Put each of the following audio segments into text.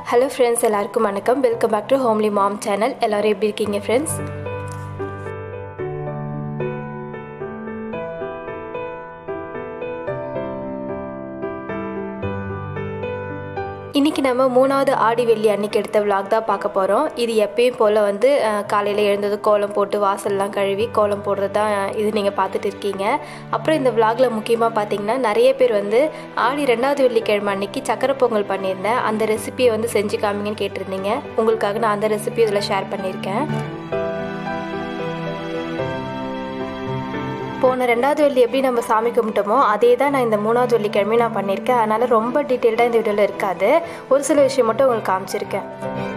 Hello friends எல்லாருக்கும் வணக்கம் welcome back to Homely Mom channel எல்லோரும் எப்படி இருக்கீங்க ஃப்ரெண்ட்ஸ் இன்றைக்கி நம்ம மூணாவது ஆடி வெள்ளி அன்னைக்கு எடுத்த விலாக் தான் பார்க்க போகிறோம் இது எப்பயும் போல் வந்து காலையில் எழுந்தது கோலம் போட்டு வாசல்லாம் கழுவி கோலம் போடுறது தான் இது நீங்கள் பார்த்துட்டு இருக்கீங்க அப்புறம் இந்த விலாகில் முக்கியமாக பார்த்தீங்கன்னா நிறைய பேர் வந்து ஆடி ரெண்டாவது வெள்ளிக்கிழமை அன்னைக்கு சக்கரை பொங்கல் பண்ணியிருந்தேன் அந்த ரெசிபியை வந்து செஞ்சு காமிங்கன்னு கேட்டிருந்தீங்க உங்களுக்காக நான் அந்த ரெசிபி இதில் ஷேர் பண்ணியிருக்கேன் போன ரெண்டாவது வெள்ளி எப்படி நம்ம சாமி கும்பிட்டோமோ அதே தான் நான் இந்த மூணாவது வெள்ளிக்கிழமை நான் பண்ணியிருக்கேன் அதனால் ரொம்ப டீட்டெயில்டாக இந்த வீடியோவில் இருக்காது ஒரு சில விஷயம் மட்டும் உங்களுக்கு காமிச்சிருக்கேன்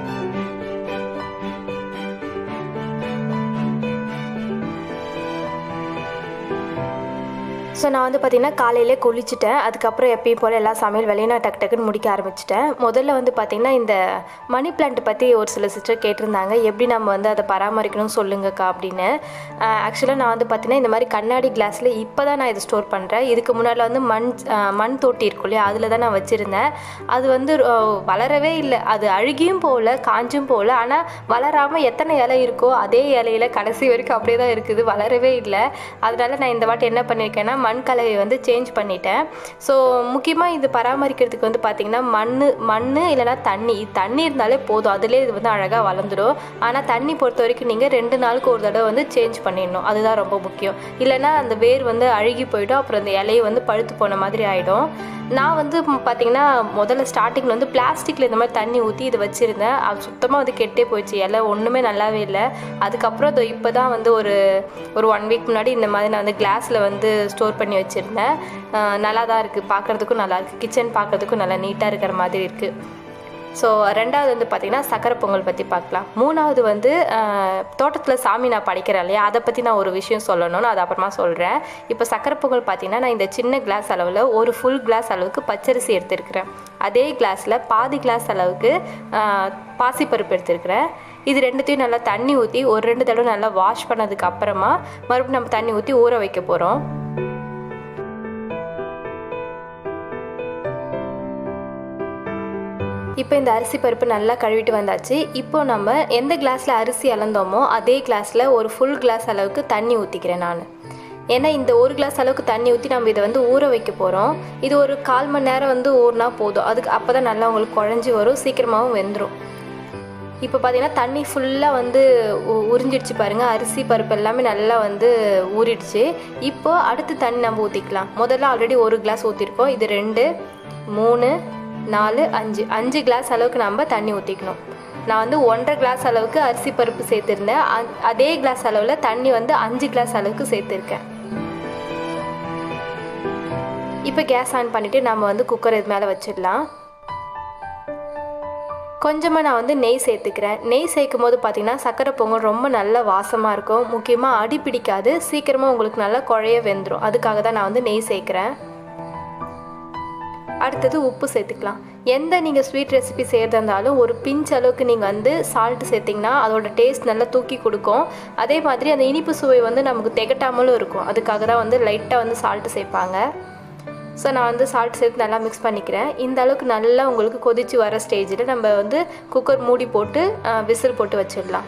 ஸோ நான் வந்து பார்த்திங்கன்னா காலையிலே குளிச்சுட்டேன் அதுக்கப்புறம் எப்பயும் போல் எல்லா சமையல் வேலையும் நான் டக்கு டக்குன்னு முடிக்க ஆரம்பிச்சிட்டேன் முதல்ல வந்து பார்த்திங்கன்னா இந்த மணி பிளான்ட் பற்றி ஒரு சில சிஸ்டர் கேட்டிருந்தாங்க எப்படி நம்ம வந்து அதை பராமரிக்கணும்னு சொல்லுங்கக்கா அப்படின்னு ஆக்சுவலாக நான் வந்து பார்த்திங்கன்னா இந்த மாதிரி கண்ணாடி கிளாஸில் இப்போ தான் நான் இதை ஸ்டோர் பண்ணுறேன் இதுக்கு முன்னாடி வந்து மண் மண் தொட்டி இருக்கும் இல்லையா அதில் தான் நான் வச்சுருந்தேன் அது வந்து வளரவே இல்லை அது அழுகியும் போகல காஞ்சும் போகல ஆனால் வளராமல் எத்தனை இலை இருக்கோ அதே இலையில கடைசி வரைக்கும் அப்படியே தான் இருக்குது வளரவே இல்லை அதனால நான் இந்த வாட்டி என்ன பண்ணியிருக்கேன்னா மண் கலவை வந்து சேஞ்ச் பண்ணிட்டேன் ஸோ முக்கியமாக இது பராமரிக்கிறதுக்கு வந்து பார்த்திங்கன்னா மண் மண் இல்லைனா தண்ணி தண்ணி இருந்தாலே போதும் அதிலே இது வந்து அழகாக வளர்ந்துடும் ஆனால் தண்ணி பொறுத்த வரைக்கும் நீங்கள் ரெண்டு நாளுக்கு ஒரு தடவை வந்து சேஞ்ச் பண்ணிடணும் அதுதான் ரொம்ப முக்கியம் இல்லைனா அந்த வேர் வந்து அழுகி போயிடும் அப்புறம் அந்த இலையை வந்து பழுத்து போன மாதிரி ஆகிடும் நான் வந்து பார்த்திங்கன்னா முதல்ல ஸ்டார்டிங்கில் வந்து பிளாஸ்டிக்கில் இந்த மாதிரி தண்ணி ஊற்றி இதை வச்சுருந்தேன் அது சுத்தமாக வந்து கெட்டே போயிடுச்சு இலை ஒன்றுமே நல்லாவே இல்லை அதுக்கப்புறம் அது இப்போ தான் வந்து ஒரு ஒரு ஒன் வீக் முன்னாடி இந்த மாதிரி நான் வந்து கிளாஸில் வந்து ஸ்டோர் பண்ணி வச்சுருந்தேன் நல்லா தான் இருக்குது பார்க்குறதுக்கும் நல்லா இருக்குது கிச்சன் பார்க்குறதுக்கும் நல்லா நீட்டாக இருக்கிற மாதிரி இருக்குது ஸோ ரெண்டாவது வந்து பார்த்திங்கன்னா சக்கரை பொங்கல் பற்றி பார்க்கலாம் மூணாவது வந்து தோட்டத்தில் சாமி நான் படிக்கிறேன் இல்லையா அதை பற்றி நான் ஒரு விஷயம் சொல்லணும்னு அது அப்புறமா சொல்கிறேன் இப்போ சக்கரை பொங்கல் பார்த்திங்கன்னா நான் இந்த சின்ன கிளாஸ் அளவில் ஒரு ஃபுல் கிளாஸ் அளவுக்கு பச்சரிசி எடுத்துருக்கிறேன் அதே கிளாஸில் பாதி கிளாஸ் அளவுக்கு பாசிப்பருப்பு எடுத்துருக்கிறேன் இது ரெண்டுத்தையும் நல்லா தண்ணி ஊற்றி ஒரு ரெண்டு தடவை நல்லா வாஷ் பண்ணதுக்கு அப்புறமா மறுபடியும் நம்ம தண்ணி ஊற்றி ஊற வைக்க போகிறோம் இப்போ இந்த அரிசி பருப்பு நல்லா கழுவிட்டு வந்தாச்சு இப்போ நம்ம எந்த கிளாஸில் அரிசி அளந்தோமோ அதே கிளாஸில் ஒரு ஃபுல் கிளாஸ் அளவுக்கு தண்ணி ஊற்றிக்கிறேன் நான் ஏன்னா இந்த ஒரு கிளாஸ் அளவுக்கு தண்ணி ஊற்றி நம்ம இதை வந்து ஊற வைக்க போகிறோம் இது ஒரு கால் மணி நேரம் வந்து ஊறினா போதும் அதுக்கு அப்போ தான் நல்லா உங்களுக்கு குழஞ்சி வரும் சீக்கிரமாகவும் வெந்துடும் இப்போ பார்த்தீங்கன்னா தண்ணி ஃபுல்லாக வந்து உறிஞ்சிடுச்சு பாருங்கள் அரிசி பருப்பு எல்லாமே நல்லா வந்து ஊறிடுச்சு இப்போ அடுத்து தண்ணி நம்ம ஊற்றிக்கலாம் முதல்ல ஆல்ரெடி ஒரு கிளாஸ் ஊற்றிருக்கோம் இது ரெண்டு மூணு நாலு அஞ்சு அஞ்சு கிளாஸ் அளவுக்கு நம்ம தண்ணி ஊற்றிக்கணும் நான் வந்து ஒன்றரை கிளாஸ் அளவுக்கு அரிசி பருப்பு சேர்த்துருந்தேன் அதே கிளாஸ் அளவில் தண்ணி வந்து அஞ்சு கிளாஸ் அளவுக்கு சேர்த்துருக்கேன் இப்போ கேஸ் ஆன் பண்ணிவிட்டு நம்ம வந்து குக்கர் இது மேலே வச்சிடலாம் கொஞ்சமாக நான் வந்து நெய் சேர்த்துக்கிறேன் நெய் சேர்க்கும் போது பார்த்திங்கன்னா சக்கரை பொங்கல் ரொம்ப நல்ல வாசமாக இருக்கும் முக்கியமாக அடி பிடிக்காது சீக்கிரமாக உங்களுக்கு நல்லா குழைய வெந்துடும் அதுக்காக தான் நான் வந்து நெய் சேர்க்குறேன் அடுத்தது உப்பு சேர்த்துக்கலாம் எந்த நீங்கள் ஸ்வீட் ரெசிபி செய்கிறதா இருந்தாலும் ஒரு பிஞ்ச் அளவுக்கு நீங்கள் வந்து சால்ட்டு சேர்த்திங்கன்னா அதோட டேஸ்ட் நல்லா தூக்கி கொடுக்கும் அதே மாதிரி அந்த இனிப்பு சுவை வந்து நமக்கு திகட்டாமலும் இருக்கும் அதுக்காக தான் வந்து லைட்டாக வந்து சால்ட்டு சேர்ப்பாங்க ஸோ நான் வந்து சால்ட் சேர்த்து நல்லா மிக்ஸ் பண்ணிக்கிறேன் இந்த அளவுக்கு நல்லா உங்களுக்கு கொதித்து வர ஸ்டேஜில் நம்ம வந்து குக்கர் மூடி போட்டு விசில் போட்டு வச்சிடலாம்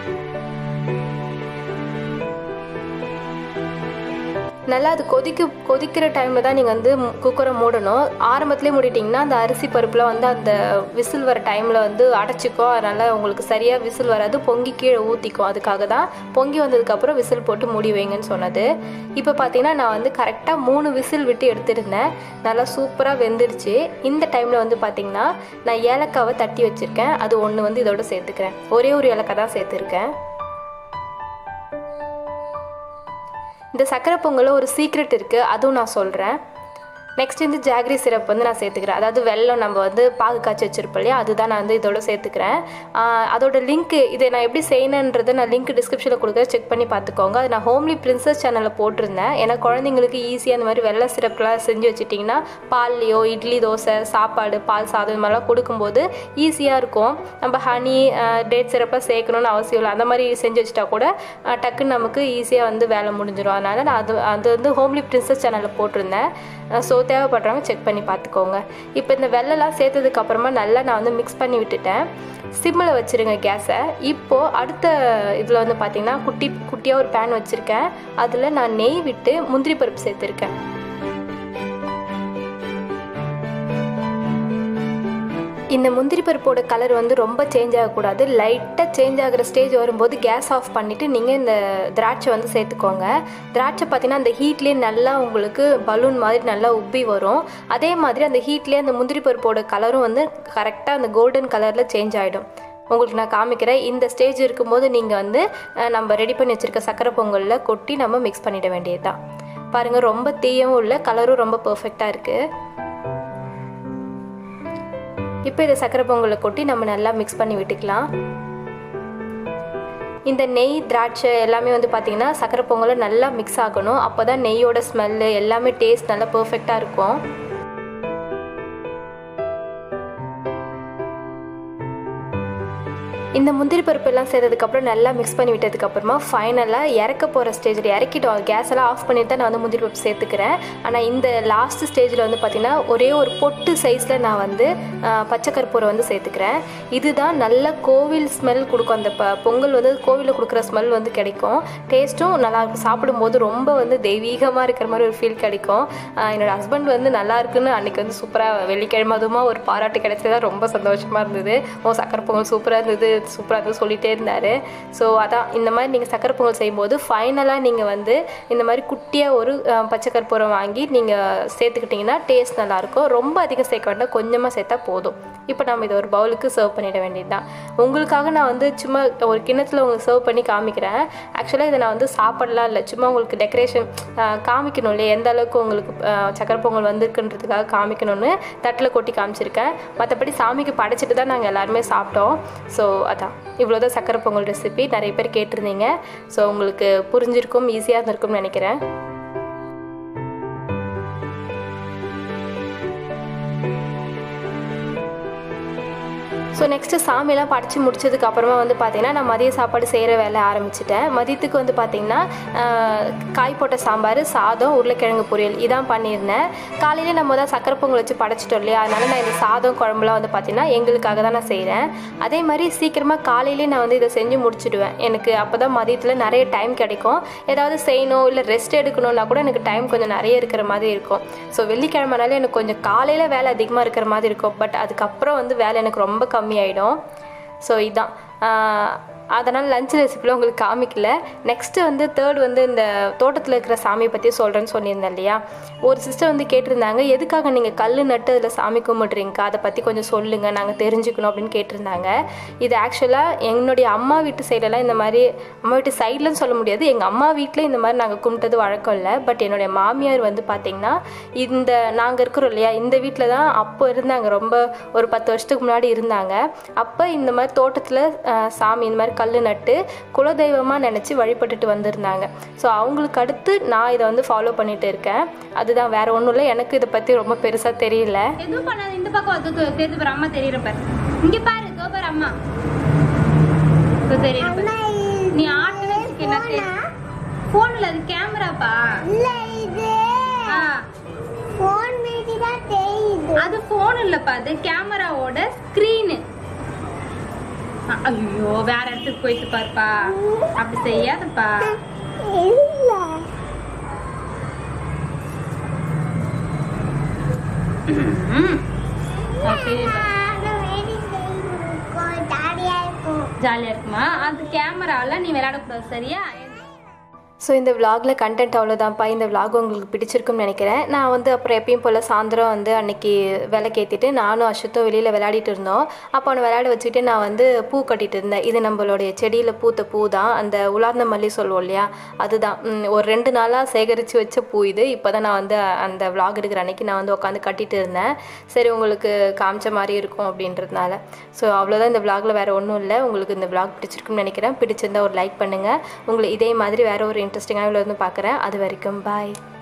நல்லா அது கொதிக்க கொதிக்கிற டைமில் தான் நீங்கள் வந்து குக்கரை மூடணும் ஆரம்பத்துலேயே மூடிட்டிங்கன்னா அந்த அரிசி பருப்பில் வந்து அந்த விசில் வர டைமில் வந்து அடைச்சிக்கும் அதனால் உங்களுக்கு சரியாக விசில் வராது பொங்கி கீழே ஊற்றிக்கும் அதுக்காக தான் பொங்கி வந்ததுக்கப்புறம் விசில் போட்டு மூடி வைங்கன்னு சொன்னது இப்போ பார்த்தீங்கன்னா நான் வந்து கரெக்டாக மூணு விசில் விட்டு எடுத்துருந்தேன் நல்லா சூப்பராக வெந்துருச்சு இந்த டைமில் வந்து பார்த்திங்கன்னா நான் ஏலக்காவை தட்டி வச்சுருக்கேன் அது ஒன்று வந்து இதோட சேர்த்துக்கிறேன் ஒரே ஒரு ஏலக்காய் தான் சேர்த்துருக்கேன் இந்த சக்கரை பொங்கலில் ஒரு சீக்ரெட் இருக்குது அதுவும் நான் சொல்கிறேன் நெக்ஸ்ட் வந்து ஜாகரி சிரப் வந்து நான் சேர்த்துக்கிறேன் அதாவது வெள்ளம் நம்ம வந்து பாகு காய்ச்சி வச்சுருப்போம் இல்லையா அதுதான் நான் வந்து இதோட சேர்த்துக்கிறேன் அதோட லிங்க் இதை நான் எப்படி செய்யணுன்றதை நான் லிங்க் டிஸ்கிரிப்ஷனில் கொடுக்குறேன் செக் பண்ணி பார்த்துக்கோங்க அது நான் ஹோம்லி பிரின்சஸ் சேனலில் போட்டிருந்தேன் ஏன்னா குழந்தைங்களுக்கு ஈஸியாக அந்த மாதிரி வெள்ளை சிரப்லாம் செஞ்சு வச்சுட்டிங்கன்னா பால்லையோ இட்லி தோசை சாப்பாடு பால் சாதம் இது மாதிரிலாம் கொடுக்கும்போது ஈஸியாக இருக்கும் நம்ம ஹனி டேட் சிரப்பாக சேர்க்கணும்னு அவசியம் இல்லை அந்த மாதிரி செஞ்சு வச்சுட்டா கூட டக்குன்னு நமக்கு ஈஸியாக வந்து வேலை முடிஞ்சிடும் அதனால் நான் அது அது வந்து ஹோம்லி பிரின்சஸ் சேனலில் போட்டிருந்தேன் ஸோ தேவைப்படுறவங்க செக் பண்ணி பார்த்துக்கோங்க இப்போ இந்த வெள்ளெல்லாம் சேர்த்ததுக்கு அப்புறமா நல்லா நான் வந்து மிக்ஸ் பண்ணி விட்டுட்டேன் சிம்மில் வச்சுருங்க கேஸை இப்போது அடுத்த இதில் வந்து பார்த்திங்கன்னா குட்டி குட்டியாக ஒரு பேன் வச்சுருக்கேன் அதில் நான் நெய் விட்டு முந்திரி பருப்பு சேர்த்துருக்கேன் இந்த முந்திரி பருப்போட கலர் வந்து ரொம்ப சேஞ்ச் ஆகக்கூடாது லைட்டாக சேஞ்ச் ஆகிற ஸ்டேஜ் வரும்போது கேஸ் ஆஃப் பண்ணிவிட்டு நீங்கள் இந்த திராட்சை வந்து சேர்த்துக்கோங்க திராட்சை பார்த்தீங்கன்னா அந்த ஹீட்லேயே நல்லா உங்களுக்கு பலூன் மாதிரி நல்லா உப்பி வரும் அதே மாதிரி அந்த ஹீட்லேயே அந்த முந்திரி பருப்போட கலரும் வந்து கரெக்டாக அந்த கோல்டன் கலரில் சேஞ்ச் ஆகிடும் உங்களுக்கு நான் காமிக்கிறேன் இந்த ஸ்டேஜ் இருக்கும்போது நீங்கள் வந்து நம்ம ரெடி பண்ணி வச்சுருக்க சக்கரை பொங்கலில் கொட்டி நம்ம மிக்ஸ் பண்ணிட வேண்டியது தான் பாருங்கள் ரொம்ப தீயவும் இல்லை கலரும் ரொம்ப பர்ஃபெக்டாக இருக்குது இப்போ இதை சக்கரை பொங்கலில் கொட்டி நம்ம நல்லா மிக்ஸ் பண்ணி விட்டுக்கலாம் இந்த நெய் திராட்சை எல்லாமே வந்து பார்த்திங்கன்னா சக்கரை பொங்கலில் நல்லா மிக்ஸ் ஆகணும் அப்போ தான் நெய்யோட ஸ்மெல்லு எல்லாமே டேஸ்ட் நல்லா பர்ஃபெக்டாக இருக்கும் இந்த முந்திரி பருப்பு எல்லாம் சேர்த்ததுக்கப்புறம் நல்லா மிக்ஸ் பண்ணி விட்டதுக்கப்புறமா ஃபைனலாக இறக்க போகிற ஸ்டேஜில் இறக்கிட்டோம் கேஸ் எல்லாம் ஆஃப் பண்ணிட்டு தான் நான் வந்து முந்திரி பருப்பு சேர்த்துக்கிறேன் ஆனால் இந்த லாஸ்ட் ஸ்டேஜில் வந்து பார்த்திங்கன்னா ஒரே ஒரு பொட்டு சைஸில் நான் வந்து பச்சை கற்பூரம் வந்து சேர்த்துக்கிறேன் இதுதான் நல்ல கோவில் ஸ்மெல் கொடுக்கும் அந்த ப பொங்கல் வந்து கோவிலில் கொடுக்குற ஸ்மெல் வந்து கிடைக்கும் டேஸ்ட்டும் நல்லா இருக்கும் சாப்பிடும்போது ரொம்ப வந்து தெய்வீகமாக இருக்கிற மாதிரி ஒரு ஃபீல் கிடைக்கும் என்னோடய ஹஸ்பண்ட் வந்து நல்லா இருக்குன்னு அன்றைக்கி வந்து சூப்பராக வெள்ளிக்கிழமை அதுவுமா ஒரு பாராட்டு கிடைச்சதா ரொம்ப சந்தோஷமாக இருந்தது ஓ சக்கரை பொங்கல் சூப்பராக இருந்தது சூப்பராக இருந்து சொல்லிகிட்டே இருந்தார் ஸோ அதான் இந்த மாதிரி நீங்கள் சக்கரை பொங்கல் செய்யும்போது ஃபைனலாக நீங்கள் வந்து இந்த மாதிரி குட்டியாக ஒரு பச்சை கற்பூரம் வாங்கி நீங்கள் சேர்த்துக்கிட்டிங்கன்னா டேஸ்ட் நல்லாயிருக்கும் ரொம்ப அதிகம் சேர்க்க வேண்டாம் கொஞ்சமாக சேர்த்தா போதும் இப்போ நம்ம இதை ஒரு பவுலுக்கு சர்வ் பண்ணிட வேண்டியது தான் உங்களுக்காக நான் வந்து சும்மா ஒரு கிண்ணத்தில் உங்களுக்கு சர்வ் பண்ணி காமிக்கிறேன் ஆக்சுவலாக இதை நான் வந்து சாப்பிடலாம் இல்லை சும்மா உங்களுக்கு டெக்கரேஷன் காமிக்கணும் இல்லையா எந்த அளவுக்கு உங்களுக்கு சக்கரை பொங்கல் வந்திருக்குன்றதுக்காக காமிக்கணும்னு தட்டில் கொட்டி காமிச்சிருக்கேன் மற்றபடி சாமிக்கு படைச்சிட்டு தான் நாங்கள் எல்லாருமே சாப்பிட்டோம் ஸோ அதான் இவ்வளோதான் சக்கரை பொங்கல் ரெசிபி நிறைய பேர் கேட்டிருந்தீங்க ஸோ உங்களுக்கு புரிஞ்சிருக்கும் ஈஸியாக இருந்திருக்கும்னு நினைக்கிறேன் ஸோ நெக்ஸ்ட்டு சாமியெல்லாம் படைச்சி முடிச்சதுக்கு அப்புறமா வந்து பார்த்திங்கன்னா நான் மதிய சாப்பாடு செய்கிற வேலை ஆரம்பிச்சிட்டேன் மதியத்துக்கு வந்து பார்த்திங்கன்னா காய் போட்ட சாம்பார் சாதம் உருளைக்கிழங்கு பொரியல் இதான் பண்ணியிருந்தேன் காலையில் நம்ம தான் சக்கரை பொங்கல் வச்சு படைச்சிட்டோம் இல்லையா அதனால நான் இந்த சாதம் குழம்புலாம் வந்து பார்த்திங்கன்னா எங்களுக்காக தான் நான் செய்கிறேன் அதே மாதிரி சீக்கிரமாக காலையிலே நான் வந்து இதை செஞ்சு முடிச்சிடுவேன் எனக்கு அப்போ தான் மதியத்தில் நிறைய டைம் கிடைக்கும் ஏதாவது செய்யணும் இல்லை ரெஸ்ட் எடுக்கணும்னா கூட எனக்கு டைம் கொஞ்சம் நிறைய இருக்கிற மாதிரி இருக்கும் ஸோ வெள்ளிக்கிழமைனாலே எனக்கு கொஞ்சம் காலையில் வேலை அதிகமாக இருக்கிற மாதிரி இருக்கும் பட் அதுக்கப்புறம் வந்து வேலை எனக்கு ரொம்ப கம்மியாயிடும் ஸோ இதுதான் அதனால் லஞ்ச் ரெசிப்பியில் உங்களுக்கு காமிக்கல நெக்ஸ்ட்டு வந்து தேர்ட் வந்து இந்த தோட்டத்தில் இருக்கிற சாமியை பற்றி சொல்கிறேன்னு சொல்லியிருந்தேன் இல்லையா ஒரு சிஸ்டர் வந்து கேட்டிருந்தாங்க எதுக்காக நீங்கள் கல் நட்டு அதில் சாமி கும்பிட்றீங்க அதை பற்றி கொஞ்சம் சொல்லுங்கள் நாங்கள் தெரிஞ்சுக்கணும் அப்படின்னு கேட்டிருந்தாங்க இது ஆக்சுவலாக என்னுடைய அம்மா வீட்டு சைடெல்லாம் இந்த மாதிரி அம்மா வீட்டு சைட்லன்னு சொல்ல முடியாது எங்கள் அம்மா வீட்டில் இந்த மாதிரி நாங்கள் கும்பிட்டது வழக்கம் இல்லை பட் என்னுடைய மாமியார் வந்து பார்த்திங்கன்னா இந்த நாங்கள் இருக்கிறோம் இல்லையா இந்த வீட்டில் தான் அப்போ இருந்தாங்க ரொம்ப ஒரு பத்து வருஷத்துக்கு முன்னாடி இருந்தாங்க அப்போ இந்த மாதிரி தோட்டத்தில் சாமி இந்த மாதிரி கல் நட்டு குலதெய்வமாக நினச்சி வழிபட்டுட்டு வந்திருந்தாங்க ஸோ அவங்களுக்கு அடுத்து நான் இதை வந்து ஃபாலோ பண்ணிட்டு இருக்கேன் அதுதான் வேற ஒன்றும் இல்லை எனக்கு இதை பற்றி ரொம்ப பெருசாக தெரியல எதுவும் பண்ணாத இந்த பக்கம் வந்து தெரிஞ்சு பாரு அம்மா தெரியற பாரு இங்க பாரு இதோ பாரு அம்மா இதோ தெரியற பாரு நீ ஆட்டு வச்சுக்க என்ன போன்ல அது கேமராப்பா இல்ல இது ஆ, போன் மீதி தான் தெரியுது அது போன் இல்லப்பா அது கேமராவோட ஸ்கிரீனு ஐயோ வேற இடத்துக்கு போயிட்டு பாருப்பா அப்படி செய்யாதப்பா இல்ல ம். அப்படி அது வேடி செய்யும் ஜாலியா இருக்கும் ஜாலியா இருக்குமா அது கேமரால நீ விளையாடக்கூடாது சரியா ஸோ இந்த விலாகில் கண்டென்ட் அவ்வளோதான்ப்பா இந்த விலாக் உங்களுக்கு பிடிச்சிருக்கும்னு நினைக்கிறேன் நான் வந்து அப்புறம் எப்பயும் போல் சாயந்தரம் வந்து அன்னைக்கு விளக்கேற்றிட்டு நானும் அஷத்தும் வெளியில் விளையாடிட்டு இருந்தோம் அப்போ அவனை விளையாட வச்சுக்கிட்டு நான் வந்து பூ கட்டிட்டு இருந்தேன் இது நம்மளுடைய செடியில் பூத்த பூ தான் அந்த உலார்ந்த மல்லி சொல்லுவோம் இல்லையா அதுதான் ம், ஒரு ரெண்டு நாளாக சேகரித்து வச்ச பூ இது இப்போ தான் நான் வந்து அந்த விலாக் எடுக்கிற அன்னைக்கு நான் வந்து உட்காந்து கட்டிட்டு இருந்தேன் சரி உங்களுக்கு காமிச்ச மாதிரி இருக்கும் அப்படின்றதுனால ஸோ அவ்வளோதான் இந்த விலாகில் வேறு ஒன்றும் இல்லை உங்களுக்கு இந்த விலாக் பிடிச்சிருக்கும்னு நினைக்கிறேன் பிடிச்சிருந்தா ஒரு லைக் பண்ணுங்கள் உங்களை இதே மாதிரி வேறு ஒரு இன்ட்ரெஸ்டிங்கான வந்து பார்க்குறேன் அது வரைக்கும் பாய்